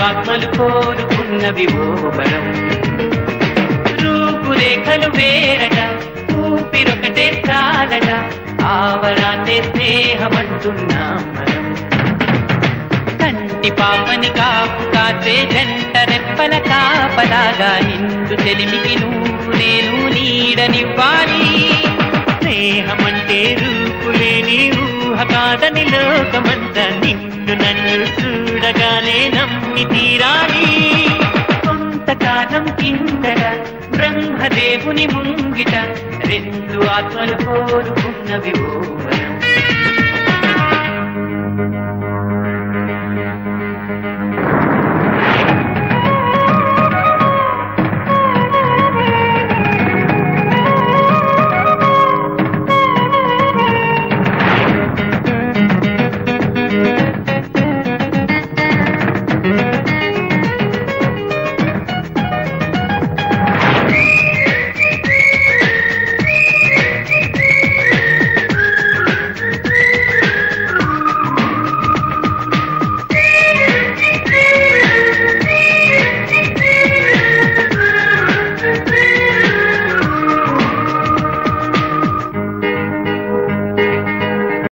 ఆత్మలు కోరుకున్నవి ఓ వరం రూపురేఖలు వేరట ఊపిరొకటే చాలట ఆవరాన్నే స్నేహమంటున్నాం మనం కంటి పాపని కాపు కాసే జంట రెప్పల కాపలాగా నిండు తెలిమికి నువ్వు నేను నీడనివ్వాలి స్నేహమంటే రూపులేని ఊహ కాదని లోకమంతా నిన్ను నన్ను చూడగానే నమ్మి తీరాలి కొంతకాలం కిందట బ్రహ్మదేవుని ముంగిట రెండు ఆత్మలు కోరుకున్నవి ఓ వరం